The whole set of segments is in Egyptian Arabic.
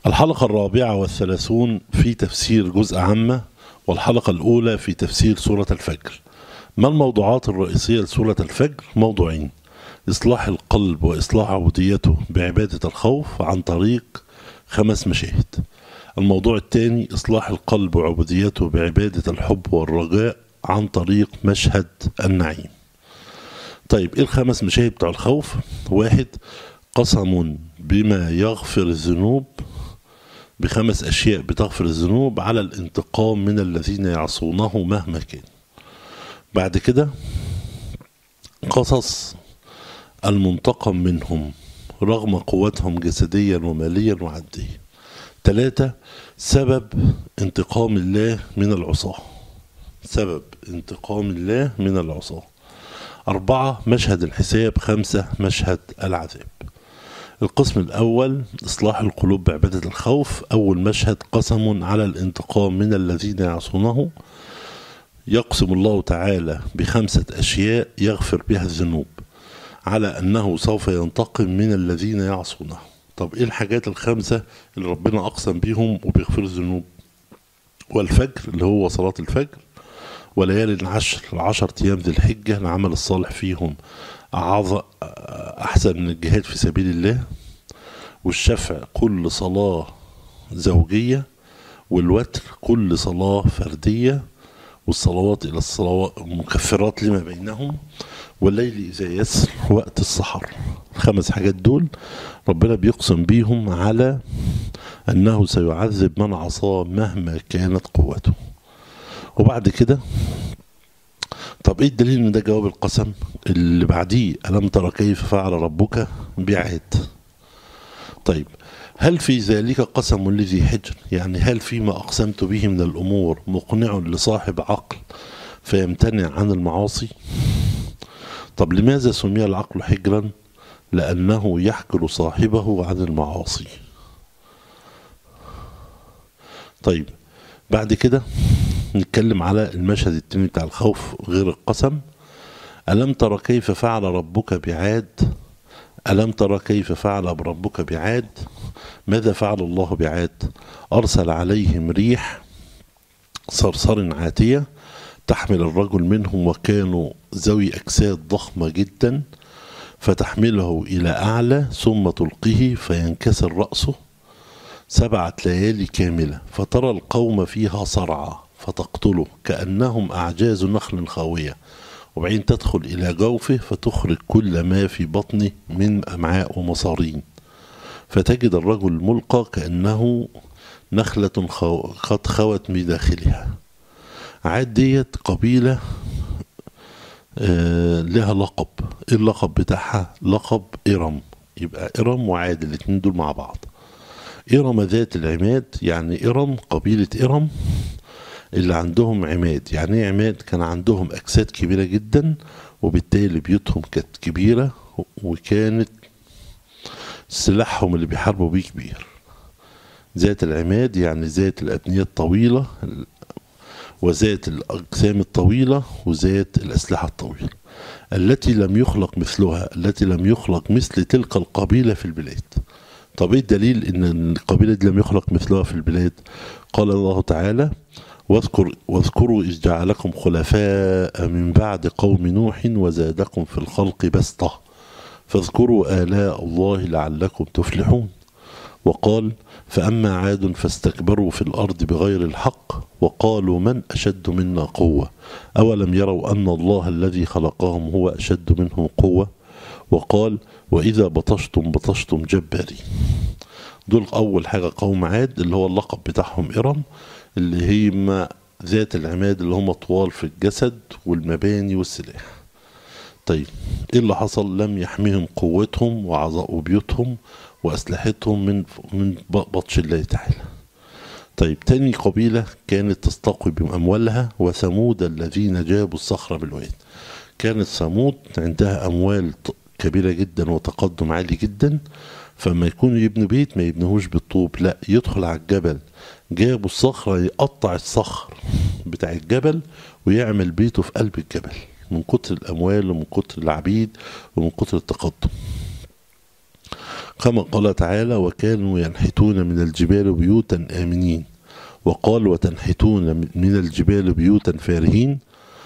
الحلقة الرابعة والثلاثون في تفسير جزء عامة والحلقة الأولى في تفسير سورة الفجر ما الموضوعات الرئيسية لسورة الفجر؟ موضوعين إصلاح القلب وإصلاح عبوديته بعبادة الخوف عن طريق خمس مشاهد الموضوع الثاني إصلاح القلب وعبوديته بعبادة الحب والرجاء عن طريق مشهد النعيم طيب إيه الخمس مشاهد بتوع الخوف؟ واحد قسم بما يغفر الذنوب بخمس أشياء بتغفر الذنوب على الانتقام من الذين يعصونه مهما كان بعد كده قصص المنتقم منهم رغم قوتهم جسديا وماليا وعديا ثلاثة سبب انتقام الله من العصاة سبب انتقام الله من العصاة أربعة مشهد الحساب خمسة مشهد العذاب القسم الأول إصلاح القلوب بعبادة الخوف أول مشهد قسم على الانتقام من الذين يعصونه يقسم الله تعالى بخمسة أشياء يغفر بها الذنوب على أنه سوف ينتقم من الذين يعصونه طب إيه الحاجات الخمسة اللي ربنا أقسم بيهم وبيغفر الذنوب والفجر اللي هو صلاة الفجر وليالي العشر العشر أيام ذي الحجة العمل الصالح فيهم أعظم أحسن من الجهاد في سبيل الله والشفع كل صلاة زوجية والوتر كل صلاة فردية والصلوات إلى الصلوات مكفرات لما بينهم والليل إذا يسر وقت السحر الخمس حاجات دول ربنا بيقسم بيهم على أنه سيعذب من عصاه مهما كانت قوته وبعد كده طب ايه الدليل ان ده جواب القسم اللي بعديه الم ترى كيف فعل ربك بعاد طيب هل في ذلك قسم لذي حجر يعني هل فيما اقسمت به من الامور مقنع لصاحب عقل فيمتنع عن المعاصي طب لماذا سمي العقل حجرا لانه يحجر صاحبه عن المعاصي طيب بعد كده نتكلم على المشهد التاني بتاع الخوف غير القسم ألم ترى كيف فعل ربك بعاد ألم ترى كيف فعل ربك بعاد ماذا فعل الله بعاد أرسل عليهم ريح صرصر عاتية تحمل الرجل منهم وكانوا ذوي أجساد ضخمة جدا فتحمله إلى أعلى ثم تلقيه فينكسر رأسه سبعة ليالي كاملة فترى القوم فيها صرعى فتقتله كأنهم أعجاز نخل خاوية وبعدين تدخل إلى جوفه فتخرج كل ما في بطنه من أمعاء ومصارين فتجد الرجل ملقى كأنه نخلة خو... قد خوت بداخلها عاد ديت قبيلة آه لها لقب ايه اللقب بتاعها لقب إرم يبقى إرم وعاد الاتنين دول مع بعض إرم ذات العماد يعني إرم قبيلة إرم اللي عندهم عماد يعني ايه عماد كان عندهم اجساد كبيره جدا وبالتالي بيوتهم كانت كبيره وكانت سلاحهم اللي بيحاربوا بيه كبير ذات العماد يعني ذات الابنيه الطويله وذات الاجسام الطويله وذات الاسلحه الطويله التي لم يخلق مثلها التي لم يخلق مثل تلك القبيله في البلاد طب ايه الدليل ان القبيله دي لم يخلق مثلها في البلاد قال الله تعالى واذكر واذكروا إذ جعلكم خلفاء من بعد قوم نوح وزادكم في الخلق بسطة فاذكروا آلاء الله لعلكم تفلحون وقال فأما عاد فاستكبروا في الأرض بغير الحق وقالوا من أشد منا قوة أولم يروا أن الله الذي خلقهم هو أشد منهم قوة وقال وإذا بطشتم بطشتم جبارين دول أول حاجة قوم عاد اللي هو اللقب بتاعهم إرم اللي هي ما ذات العماد اللي هم طوال في الجسد والمباني والسلاح طيب ايه اللي حصل لم يحميهم قوتهم وبيوتهم واسلحتهم من من بطش الله تعالى طيب تاني قبيله كانت تستقوي باموالها وثمود الذين جابوا الصخر بالواد كانت ثمود عندها اموال كبيره جدا وتقدم عالي جدا فما يكونوا يبنوا بيت ما يبنوهوش بالطوب لا يدخل على الجبل جابوا الصخرة يقطع الصخر بتاع الجبل ويعمل بيته في قلب الجبل من كتر الأموال ومن كتر العبيد ومن كتر التقدم كما قال تعالى وكانوا ينحتون من الجبال بيوتا آمنين وقال وتنحتون من الجبال بيوتا فارهين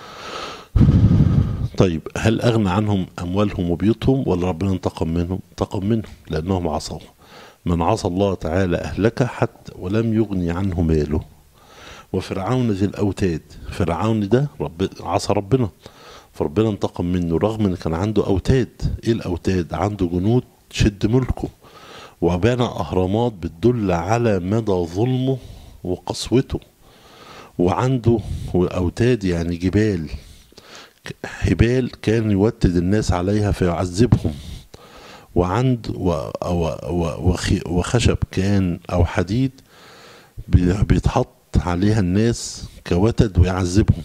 طيب هل أغنى عنهم أموالهم وبيوتهم ولا ربنا انتقم منهم انتقم منهم لأنهم عصوا من عصى الله تعالى أهلك حتى ولم يغني عنه ماله وفرعون ذي الأوتاد فرعون ده رب عصى ربنا فربنا انتقم منه رغم ان كان عنده أوتاد ايه الأوتاد عنده جنود تشد ملكه وبنى أهرامات بتدل على مدى ظلمه وقسوته وعنده أوتاد يعني جبال هبال كان يوتد الناس عليها فيعذبهم وعند و و و وخشب كان أو حديد بيتحط عليها الناس كوتد ويعذبهم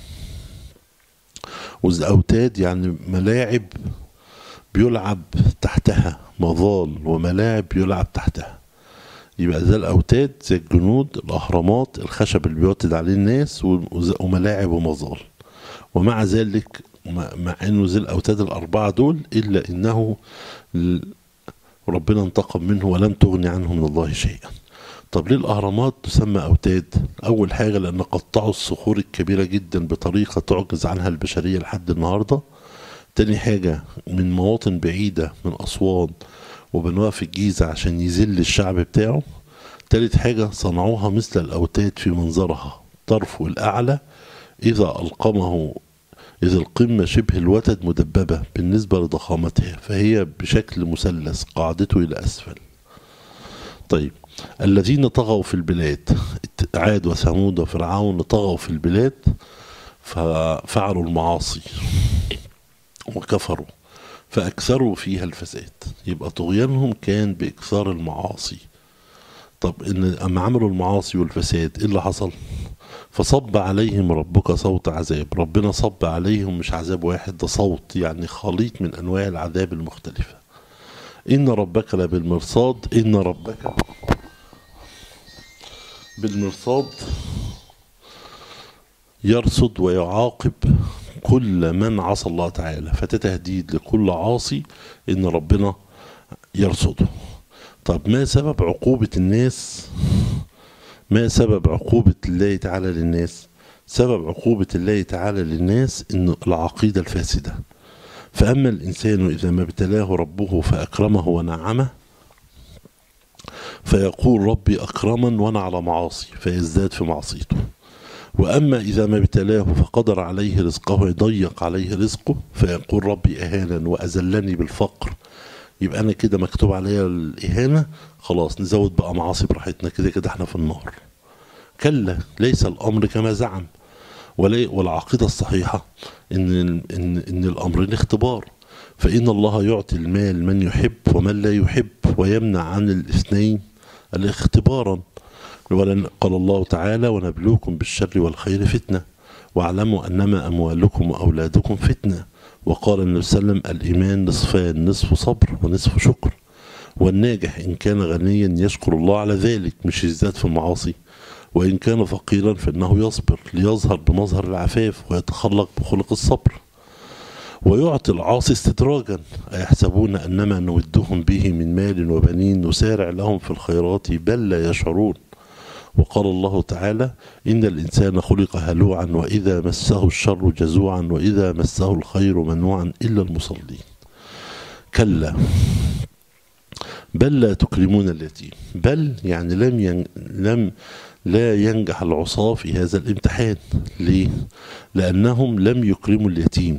والأوتاد يعني ملاعب بيلعب تحتها مظال وملاعب بيلعب تحتها يبقى زي الأوتاد زي الجنود الأهرامات الخشب اللي بيوتد عليه الناس وملاعب ومظال ومع ذلك مع انه زي الاوتاد الاربعه دول الا انه ربنا انتقم منه ولم تغني عنه من الله شيئا طب ليه الاهرامات تسمى اوتاد اول حاجه لان قطعوا الصخور الكبيره جدا بطريقه تعجز عنها البشريه لحد النهارده تاني حاجه من مواطن بعيده من اسوان وبنوها في الجيزه عشان يذل الشعب بتاعه تالت حاجه صنعوها مثل الاوتاد في منظرها طرفه الاعلى اذا القمه إذا القمة شبه الوتد مدببة بالنسبة لضخامتها فهي بشكل مثلث قاعدته إلى أسفل طيب الذين طغوا في البلاد عاد وثمود وفرعون طغوا في البلاد ففعلوا المعاصي وكفروا فأكثروا فيها الفساد يبقى طغيانهم كان بإكثار المعاصي طب إن أما عملوا المعاصي والفساد إيه اللي حصل؟ فصب عليهم ربك صوت عذاب ربنا صب عليهم مش عذاب واحد ده صوت يعني خليط من أنواع العذاب المختلفة إن ربك لبالمرصاد إن ربك بالمرصاد يرصد ويعاقب كل من عصى الله تعالى فتتهديد لكل عاصي إن ربنا يرصده طب ما سبب عقوبة الناس ما سبب عقوبة الله تعالى للناس سبب عقوبة الله تعالى للناس إن العقيدة الفاسدة فأما الإنسان إذا ما ابتلاه ربه فأكرمه ونعمه فيقول ربي أكرما وأنا على معاصي فيزداد في معصيته وأما إذا ما ابتلاه فقدر عليه رزقه يضيق عليه رزقه فيقول ربي أهانا وأذلني بالفقر يبقى أنا كده مكتوب عليا الإهانة خلاص نزود بقى معاصي براحتنا كده كده احنا في النار كلا ليس الأمر كما زعم والعقيدة الصحيحة إن, إن, إن الأمرين اختبار فإن الله يعطي المال من يحب ومن لا يحب ويمنع عن الاثنين الاختبارا قال الله تعالى ونبلوكم بالشر والخير فتنة واعلموا أنما أموالكم وأولادكم فتنة وقال النبي صلى الله عليه وسلم الإيمان نصفان نصف صبر ونصف شكر والناجح إن كان غنيا يشكر الله على ذلك مش يزداد في المعاصي وإن كان فقيرا فإنه يصبر ليظهر بمظهر العفاف ويتخلق بخلق الصبر ويعطي العاصي استدراجا أيحسبون أنما نودهم به من مال وبنين نسارع لهم في الخيرات بل لا يشعرون وقال الله تعالى إن الإنسان خلق هلوعا وإذا مسه الشر جزوعا وإذا مسه الخير منوعا إلا المصلين كلا بل لا تكرمون اليتيم بل يعني لم ين... لم لا ينجح العصاة في هذا الامتحان ليه؟ لأنهم لم يكرموا اليتيم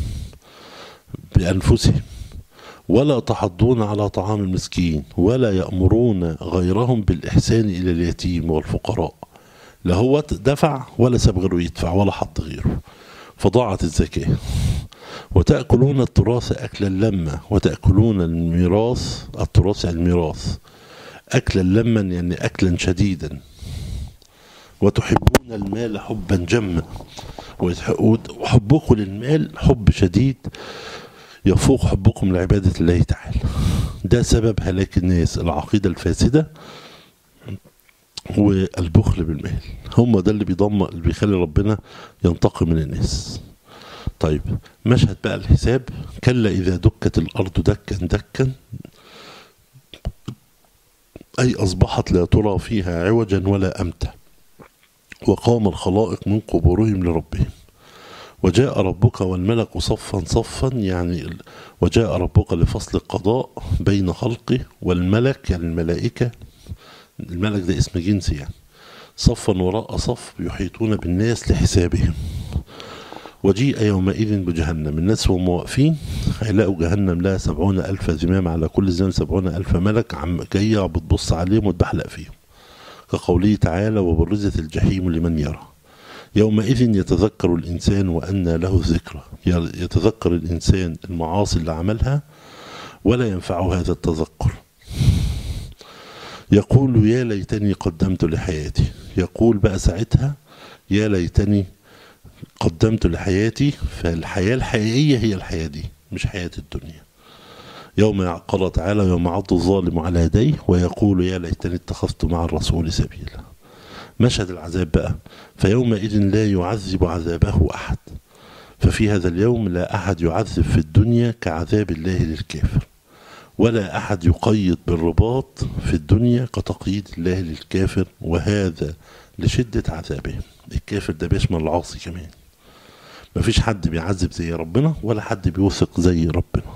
بأنفسهم ولا تحضون على طعام المسكين ولا يأمرون غيرهم بالإحسان إلى اليتيم والفقراء لا هو دفع ولا ساب غيره يدفع ولا حط غيره فضاعت الزكاة وتأكلون التراث أكلا لما وتأكلون الميراث التراث يعني الميراث أكلا لما يعني أكلا شديدا وتحبون المال حبا جما وحبكم للمال حب شديد يفوق حبكم لعبادة الله تعالى ده سبب هلاك الناس العقيدة الفاسدة والبخل بالمال هم ده اللي بيضم اللي بيخلي ربنا ينتقم من الناس طيب مشهد بقى الحساب كلا إذا دكت الأرض دكا دكا أي أصبحت لا ترى فيها عوجا ولا أمتا وقام الخلائق من قبورهم لربهم وجاء ربك والملك صفا صفا يعني وجاء ربك لفصل القضاء بين خلقه والملك يعني الملائكة الملك ده اسم جنسي يعني صفا وراء صف يحيطون بالناس لحسابهم وجيء يومئذ بجهنم الناس وهم واقفين هيلاقوا جهنم لها سبعون ألف زمام على كل زمام سبعون ألف ملك عم جاية بتبص عليهم وتبحلق فيهم كقوله تعالى وبرزت الجحيم لمن يرى يومئذ يتذكر الإنسان وأنى له الذكرى يتذكر الإنسان المعاصي اللي عملها ولا ينفعه هذا التذكر يقول يا ليتني قدمت لحياتي يقول بقى ساعتها يا ليتني قدمت لحياتي فالحياة الحقيقية هي الحياة دي مش حياة الدنيا يوم قال تعالى يوم عض الظالم على يديه ويقول يا ليتني اتخذت مع الرسول سبيلا مشهد العذاب بقى فيومئذ لا يعذب عذابه أحد ففي هذا اليوم لا أحد يعذب في الدنيا كعذاب الله للكافر ولا أحد يقيد بالرباط في الدنيا كتقييد الله للكافر وهذا لشدة عذابه الكافر ده بيشمل العاصي كمان مفيش حد بيعذب زي ربنا ولا حد بيوثق زي ربنا